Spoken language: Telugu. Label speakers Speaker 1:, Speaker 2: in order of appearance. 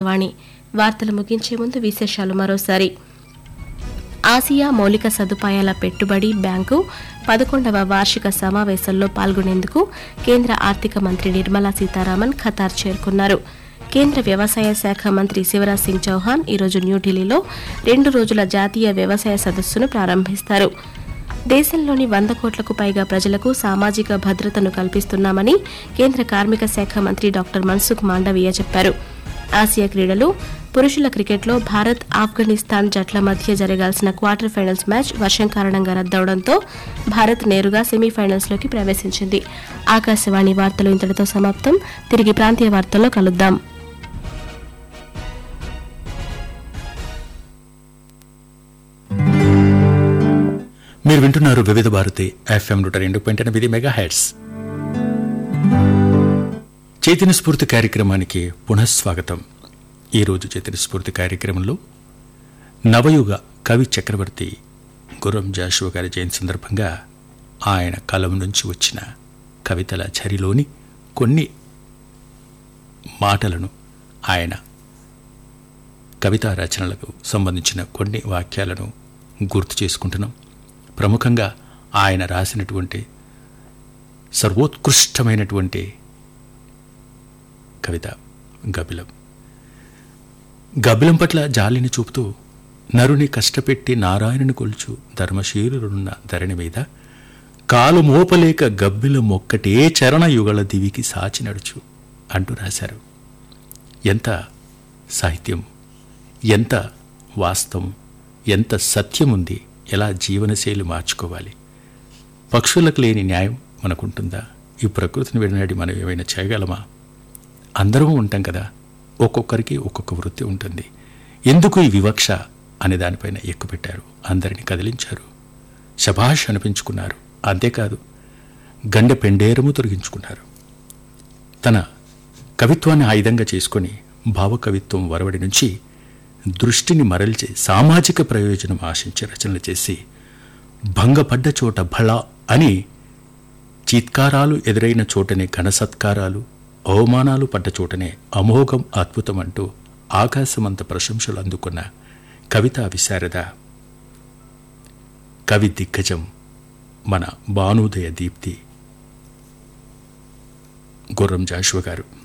Speaker 1: ఆకాశవాణి వార్తలు ముగించే ముందు విశేషాలు మరోసారి ఆసియా మౌలిక సదుపాయాల పెట్టుబడి బ్యాంకు పదకొండవ వార్షిక సమావేశంలో పాల్గొనేందుకు కేంద్ర ఆర్థిక మంత్రి నిర్మలా సీతారామన్ ఖతార్ చేరుకున్నారు కేంద్ర వ్యవసాయ శాఖ మంత్రి శివరాజ్ సింగ్ చౌహాన్ ఈరోజు న్యూఢిల్లీలో రెండు రోజుల జాతీయ వ్యవసాయ సదస్సును ప్రారంభిస్తారు దేశంలోని వంద కోట్లకు పైగా ప్రజలకు సామాజిక భద్రతను కల్పిస్తున్నామని కేంద్ర కార్మిక శాఖ మంత్రి డాక్టర్ మన్సుఖ్ మాండవీయ చెప్పారు ఆసియా క్రీడలు పురుషుల క్రికెట్లో భారత్ ఆఫ్ఘనిస్తాన్ జట్ల మధ్య జరగాల్సిన క్వార్టర్ ఫైనల్స్ మ్యాచ్ వర్షం కారణంగా రద్దవడంతో భారత్ నేరుగా సెమీఫైనల్స్లోకి ప్రవేశించింది ఆకాశవాణి వార్తలు ఇంతటితో సమాప్తం తిరిగి ప్రాంతీయ వార్తల్లో కలుద్దాం
Speaker 2: మీరు వింటున్నారు వివిధ భారతి ఎఫ్ఎం నూట రెండు పాయింట్ ఎనిమిది మెగా హెడ్స్ చైతన్య స్ఫూర్తి కార్యక్రమానికి పునఃస్వాగతం ఈరోజు చైతన్య స్ఫూర్తి కార్యక్రమంలో నవయుగ కవి చక్రవర్తి గుర్రం జాషువ గారి జయంతి సందర్భంగా ఆయన కలం నుంచి వచ్చిన కవితల చరిలోని కొన్ని మాటలను ఆయన కవితా రచనలకు సంబంధించిన కొన్ని వాక్యాలను గుర్తు చేసుకుంటున్నాం ప్రముఖంగా ఆయన రాసినటువంటి సర్వోత్కృష్టమైనటువంటి కవిత గబిలం గబిలం పట్ల జాలిని చూపుతూ నరుని కష్టపెట్టి నారాయణుని కొలుచు ధర్మశీరుడున్న ధరణి మీద కాలు మోపలేక గబ్బిలం ఒక్కటే చరణ యుగల దివికి సాచి నడుచు అంటూ రాశారు ఎంత సాహిత్యం ఎంత వాస్తవం ఎంత సత్యం ఉంది ఎలా జీవనశైలి మార్చుకోవాలి పక్షులకు లేని న్యాయం మనకుంటుందా ఈ ప్రకృతిని విడనాడి మనం ఏమైనా చేయగలమా అందరము ఉంటాం కదా ఒక్కొక్కరికి ఒక్కొక్క వృత్తి ఉంటుంది ఎందుకు ఈ వివక్ష అనే దానిపైన ఎక్కుపెట్టారు అందరిని కదిలించారు శభాష్ అనిపించుకున్నారు అంతేకాదు గండె పెండేరము తొలగించుకున్నారు తన కవిత్వాన్ని ఆయుధంగా చేసుకొని భావకవిత్వం వరవడి నుంచి దృష్టిని మరల్చి సామాజిక ప్రయోజనం ఆశించి రచనలు చేసి భంగపడ్డ చోట భళ అని చీత్కారాలు ఎదురైన చోటనే ఘనసత్కారాలు అవమానాలు పడ్డ చోటనే అమోఘం అద్భుతం అంటూ ఆకాశమంత ప్రశంసలు అందుకున్న కవితా విశారద కవి దిగ్గజం మన భానుదయ దీప్తి గుర్రం జాషువ గారు